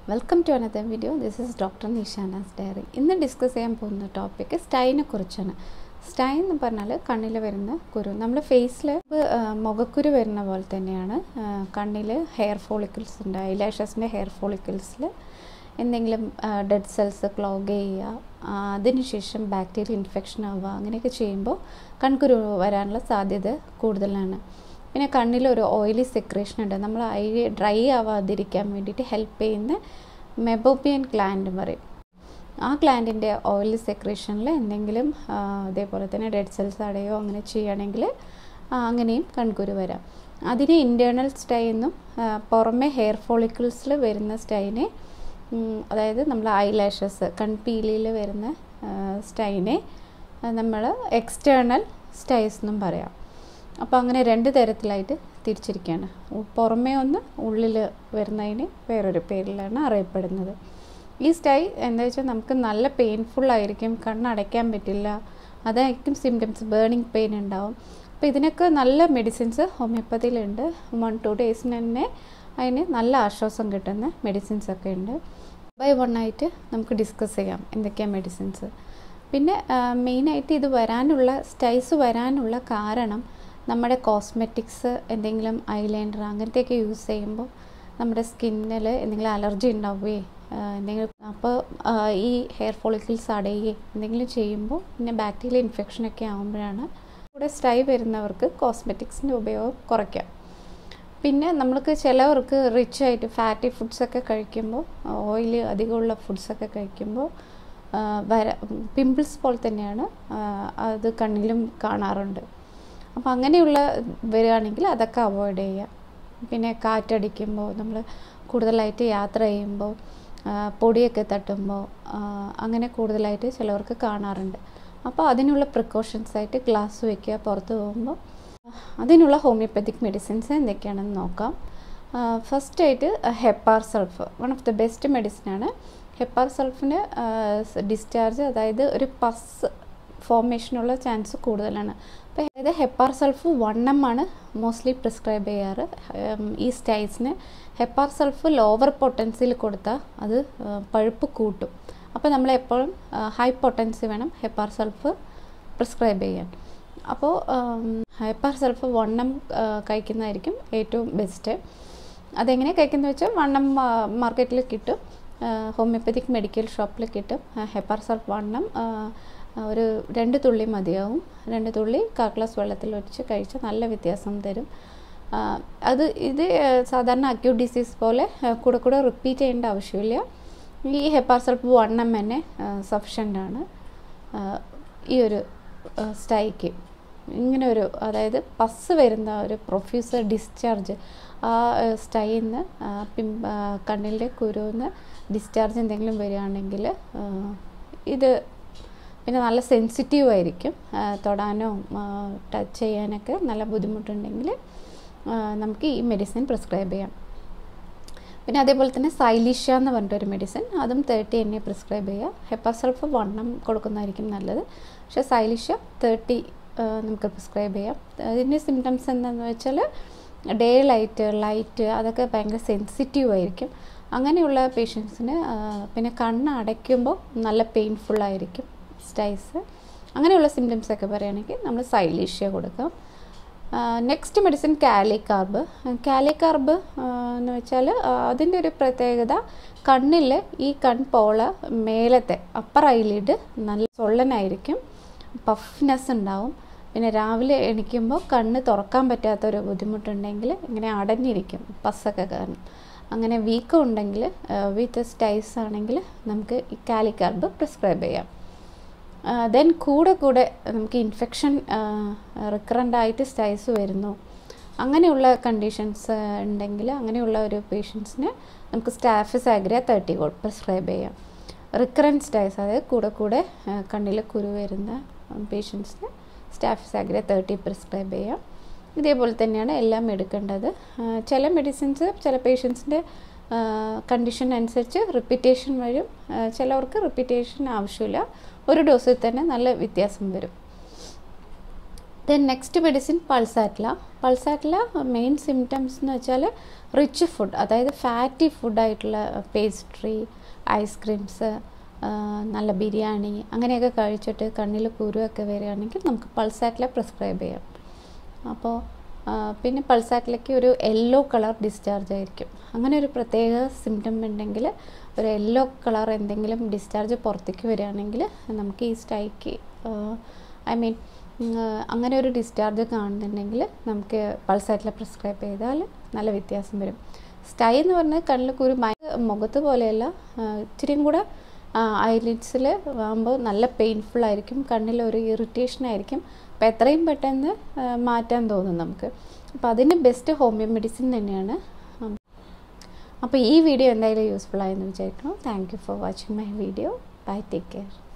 welcome to another video this is doctor Nishana's diary ഇന്ന് discuss ചെയ്യാൻ പോകുന്ന ടോപ്പിക്ക് സ്റ്റൈനെ കുറിച്ചാണ് സ്റ്റൈ എന്ന് പറഞ്ഞാൽ കണ്ണിൽ വരുന്ന കുരു നമ്മൾ ഫേസിൽ മുഖക്കുരു വരുന്ന പോലെ തന്നെയാണ് കണ്ണിൽ ഹെയർ ഫോളിക്കിൾസ് ഉണ്ട് ഐലാഷസിൻ്റെ ഹെയർ ഫോളിക്കിൾസിൽ എന്തെങ്കിലും ഡെഡ് സെൽസ് ക്ലോഗ് ചെയ്യുക അതിനുശേഷം ബാക്ടീരിയൽ ഇൻഫെക്ഷൻ ആവുക അങ്ങനെയൊക്കെ ചെയ്യുമ്പോൾ കൺകുരു വരാനുള്ള സാധ്യത കൂടുതലാണ് പിന്നെ കണ്ണിൽ ഒരു ഓയിലി സെക്രേഷൻ ഉണ്ട് നമ്മൾ ഐ ഡ്രൈ ആവാതിരിക്കാൻ വേണ്ടിയിട്ട് ഹെൽപ്പ് ചെയ്യുന്ന മെബോപ്പിയൻ ഗ്ലാൻഡ് പറയും ആ ഗ്ലാൻഡിൻ്റെ ഓയിലി സെക്രേഷനിൽ എന്തെങ്കിലും അതേപോലെ തന്നെ ഡെഡ് സെൽസ് അടയോ അങ്ങനെ ചെയ്യുകയാണെങ്കിൽ അങ്ങനെയും കൺകുരു വരാം അതിന് ഇൻറ്റേർണൽ സ്റ്റൈ എന്നും പുറമെ ഹെയർ ഫോളിക്കിൾസിൽ വരുന്ന സ്റ്റൈനെ അതായത് നമ്മൾ ഐ ലാഷസ് കൺപീലിയിൽ വരുന്ന സ്റ്റൈനെ നമ്മൾ എക്സ്റ്റേണൽ സ്റ്റൈസ് എന്നും പറയാം അപ്പോൾ അങ്ങനെ രണ്ട് തരത്തിലായിട്ട് തിരിച്ചിരിക്കുകയാണ് പുറമേ ഒന്ന് ഉള്ളിൽ വരുന്നതിന് വേറൊരു പേരിലാണ് അറിയപ്പെടുന്നത് ഈ സ്റ്റൈ എന്താ വെച്ചാൽ നമുക്ക് നല്ല പെയിൻഫുൾ ആയിരിക്കും കണ്ണടയ്ക്കാൻ പറ്റില്ല അതായിരിക്കും സിംറ്റംസ് ബേണിംഗ് പെയിൻ ഉണ്ടാവും അപ്പോൾ ഇതിനൊക്കെ നല്ല മെഡിസിൻസ് ഹോമിയോപ്പതിയിലുണ്ട് വൺ ടു ഡേയ്സിന് തന്നെ അതിന് നല്ല ആശ്വാസം കിട്ടുന്ന മെഡിസിൻസ് ഒക്കെ ഉണ്ട് ബൈ വൺ ആയിട്ട് നമുക്ക് ഡിസ്കസ് ചെയ്യാം എന്തൊക്കെയാണ് മെഡിസിൻസ് പിന്നെ മെയിനായിട്ട് ഇത് വരാനുള്ള സ്റ്റൈസ് വരാനുള്ള കാരണം നമ്മുടെ കോസ്മെറ്റിക്സ് എന്തെങ്കിലും ഐലൈനർ അങ്ങനത്തെയൊക്കെ യൂസ് ചെയ്യുമ്പോൾ നമ്മുടെ സ്കിന്നിൽ എന്തെങ്കിലും അലർജി ഉണ്ടാവുകയോ എന്തെങ്കിലും അപ്പോൾ ഈ ഹെയർ ഫോളിക്കിൾസ് അടയുകയും എന്തെങ്കിലും ചെയ്യുമ്പോൾ പിന്നെ ബാക്ടീരിയൽ ഇൻഫെക്ഷനൊക്കെ ആകുമ്പോഴാണ് കൂടെ സ്റ്റൈ വരുന്നവർക്ക് കോസ്മെറ്റിക്സിൻ്റെ ഉപയോഗം കുറയ്ക്കാം പിന്നെ നമ്മൾക്ക് ചിലവർക്ക് റിച്ച് ആയിട്ട് ഫാറ്റി ഫുഡ്സൊക്കെ കഴിക്കുമ്പോൾ ഓയിൽ അധികമുള്ള ഫുഡ്സൊക്കെ കഴിക്കുമ്പോൾ വര പിമ്പിൾസ് പോലെ തന്നെയാണ് അത് കണ്ണിലും കാണാറുണ്ട് അപ്പോൾ അങ്ങനെയുള്ള വരികയാണെങ്കിൽ അതൊക്കെ അവോയ്ഡ് ചെയ്യുക പിന്നെ കാറ്റടിക്കുമ്പോൾ നമ്മൾ കൂടുതലായിട്ട് യാത്ര ചെയ്യുമ്പോൾ പൊടിയൊക്കെ തട്ടുമ്പോൾ അങ്ങനെ കൂടുതലായിട്ട് ചിലവർക്ക് കാണാറുണ്ട് അപ്പോൾ അതിനുള്ള പ്രിക്കോഷൻസ് ആയിട്ട് ഗ്ലാസ് വയ്ക്കുക പുറത്ത് പോകുമ്പോൾ അതിനുള്ള ഹോമിയോപ്പതിക് മെഡിസിൻസ് എന്തൊക്കെയാണെന്ന് നോക്കാം ഫസ്റ്റ് ആയിട്ട് hepar sulph one of the best മെഡിസിനാണ് ഹെപ്പാർ സൾഫിന് ഡിസ്ചാർജ് അതായത് ഒരു പസ് ഫോർമേഷനുള്ള ചാൻസ് കൂടുതലാണ് അപ്പോൾ അതായത് ഹെപ്പാർ സൾഫ് വൺ എം ആണ് മോസ്റ്റ്ലി പ്രിസ്ക്രൈബ് ചെയ്യാറ് ഈ സ്റ്റൈസിന് ഹെപ്പാർ സൾഫ് ലോവർ പൊട്ടൻസിയിൽ കൊടുത്താൽ അത് പഴുപ്പ് കൂട്ടും അപ്പോൾ നമ്മൾ എപ്പോഴും ഹൈ പൊട്ടൻസി വേണം ഹെപ്പാർ സൾഫ് പ്രിസ്ക്രൈബ് ചെയ്യാൻ അപ്പോൾ ഹെപ്പാർ സൾഫ് വൺ എം കഴിക്കുന്നതായിരിക്കും ഏറ്റവും ബെസ്റ്റ് അതെങ്ങനെ കഴിക്കുന്നത് വെച്ചാൽ വൺ എം മാർക്കറ്റിൽ കിട്ടും ഹോമിയോപ്പതിക് മെഡിക്കൽ ഷോപ്പിൽ കിട്ടും ഹെപ്പാർ സൾഫ് വൺ എം ഒരു രണ്ട് തുള്ളി മതിയാവും രണ്ട് തുള്ളി കാ ഗ്ലാസ് വെള്ളത്തിൽ ഒഴിച്ച് കഴിച്ചാൽ നല്ല വ്യത്യാസം തരും അത് ഇത് സാധാരണ അക്യൂട്ട് ഡിസീസ് പോലെ കൂടെ കൂടെ റിപ്പീറ്റ് ചെയ്യേണ്ട ആവശ്യമില്ല ഈ ഹെപ്പാർ സൾഫ് വൺ എം തന്നെ സഫിഷ്യൻ്റ് ആണ് ഈ ഒരു സ്റ്റൈക്ക് ഇങ്ങനെ ഒരു അതായത് പസ് വരുന്ന ഒരു പ്രൊഫ്യൂസർ ഡിസ്ചാർജ് ആ സ്റ്റൈയിൽ നിന്ന് പിം കണ്ണിൻ്റെ കുരുന്ന് ഡിസ്ചാർജ് എന്തെങ്കിലും വരികയാണെങ്കിൽ ഇത് പിന്നെ നല്ല സെൻസിറ്റീവ് ആയിരിക്കും തൊടാനോ ടച്ച് ചെയ്യാനൊക്കെ നല്ല ബുദ്ധിമുട്ടുണ്ടെങ്കിൽ നമുക്ക് ഈ മെഡിസിൻ പ്രിസ്ക്രൈബ് ചെയ്യാം പിന്നെ അതേപോലെ തന്നെ സൈലിഷ്യ എന്ന് പറഞ്ഞിട്ടൊരു മെഡിസിൻ അതും തേർട്ടി എന്നെ പ്രിസ്ക്രൈബ് ചെയ്യുക ഹെപ്പാസൾഫ് വണ്ണം കൊടുക്കുന്നതായിരിക്കും നല്ലത് പക്ഷേ സൈലിഷ്യ തേർട്ടി നമുക്ക് പ്രിസ്ക്രൈബ് ചെയ്യാം അതിൻ്റെ സിംറ്റംസ് എന്താണെന്ന് വെച്ചാൽ ഡേ ലൈറ്റ് ലൈറ്റ് അതൊക്കെ ഭയങ്കര സെൻസിറ്റീവ് ആയിരിക്കും അങ്ങനെയുള്ള പേഷ്യൻസിന് പിന്നെ കണ്ണ് അടയ്ക്കുമ്പോൾ നല്ല പെയിൻഫുൾ ആയിരിക്കും സ്റ്റൈസ് അങ്ങനെയുള്ള സിംറ്റംസ് ഒക്കെ പറയുകയാണെങ്കിൽ നമ്മൾ സൈലീഷ്യ കൊടുക്കാം നെക്സ്റ്റ് മെഡിസിൻ കാലിക്കാർബ് കാലിക്കാർബ് എന്ന് വെച്ചാൽ അതിൻ്റെ ഒരു പ്രത്യേകത കണ്ണിൽ ഈ കൺപോള മേലത്തെ അപ്പർ ഐലിഡ് നല്ല സൊള്ളനായിരിക്കും പഫ്നെസ് ഉണ്ടാവും പിന്നെ രാവിലെ എണീക്കുമ്പോൾ കണ്ണ് തുറക്കാൻ പറ്റാത്തൊരു ബുദ്ധിമുട്ടുണ്ടെങ്കിൽ ഇങ്ങനെ അടഞ്ഞിരിക്കും പസ്സൊക്കെ കാരണം അങ്ങനെ വീക്കം ഉണ്ടെങ്കിൽ വിത്ത് സ്റ്റൈസ് ആണെങ്കിൽ നമുക്ക് ഈ കാലിക്കാർബ് പ്രിസ്ക്രൈബ് ചെയ്യാം ദെൻ കൂടെ കൂടെ നമുക്ക് ഇൻഫെക്ഷൻ റിക്കറൻ്റ് ആയിട്ട് സ്റ്റൈസ് വരുന്നു അങ്ങനെയുള്ള കണ്ടീഷൻസ് ഉണ്ടെങ്കിൽ അങ്ങനെയുള്ള ഒരു പേഷ്യൻസിന് നമുക്ക് സ്റ്റാഫിസ് ആഗ്രിയ തേർട്ടി കോഡ് പ്രിസ്ക്രൈബ് ചെയ്യാം റിക്കറൻറ്റ് സ്റ്റൈസ് അതായത് കൂടെ കൂടെ കണ്ണിൽ കുരു വരുന്ന പേഷ്യൻസിന് സ്റ്റാഫിസ് ആഗ്രിയ തേർട്ടി പ്രിസ്ക്രൈബ് ചെയ്യാം ഇതേപോലെ തന്നെയാണ് എല്ലാം എടുക്കേണ്ടത് ചില മെഡിസിൻസ് ചില പേഷ്യൻസിൻ്റെ കണ്ടീഷൻ അനുസരിച്ച് റിപ്പീറ്റേഷൻ വരും ചിലവർക്ക് റിപ്പീറ്റേഷൻ ആവശ്യമില്ല ഒരു ഡോസിൽ തന്നെ നല്ല വ്യത്യാസം വരും then next medicine pulsatilla pulsatilla main symptoms എന്ന് വെച്ചാൽ റിച്ച് ഫുഡ് അതായത് ഫാറ്റി ഫുഡായിട്ടുള്ള പേസ്ട്രി ഐസ്ക്രീംസ് നല്ല ബിരിയാണി അങ്ങനെയൊക്കെ കഴിച്ചിട്ട് കണ്ണിൽ കുരുവൊക്കെ വരികയാണെങ്കിൽ നമുക്ക് പൾസാറ്റില പ്രിസ്ക്രൈബ് ചെയ്യാം അപ്പോൾ പിന്നെ പൾസാറ്റിലേക്ക് ഒരു യെല്ലോ കളർ ഡിസ്ചാർജ് ആയിരിക്കും അങ്ങനെ ഒരു പ്രത്യേക സിംറ്റം ഉണ്ടെങ്കിൽ ഒരു യെല്ലോ കളർ എന്തെങ്കിലും ഡിസ്ചാർജ് പുറത്തേക്ക് വരികയാണെങ്കിൽ നമുക്ക് ഈ സ്റ്റൈക്ക് ഐ മീൻ അങ്ങനെ ഒരു ഡിസ്ചാർജ് കാണുന്നുണ്ടെങ്കിൽ നമുക്ക് പൾസാറ്റില പ്രിസ്ക്രൈബ് ചെയ്താൽ നല്ല വ്യത്യാസം വരും സ്റ്റൈ എന്ന് പറഞ്ഞാൽ കണ്ണിൽ കുരു മുഖത്ത് പോലെയല്ല ഇച്ചിരിയും കൂടെ ഐലിഡ്സിൽ ആകുമ്പോൾ നല്ല പെയിൻഫുൾ ആയിരിക്കും കണ്ണിൽ ഒരു ഇറിറ്റേഷൻ ആയിരിക്കും അപ്പോൾ എത്രയും പെട്ടെന്ന് മാറ്റാൻ തോന്നും നമുക്ക് അപ്പോൾ അതിന് ബെസ്റ്റ് ഹോമിയോ മെഡിസിൻ തന്നെയാണ് അപ്പോൾ ഈ വീഡിയോ എന്തായാലും യൂസ്ഫുൾ ആയെന്ന് വിചാരിക്കണം thank you for watching my video bye take care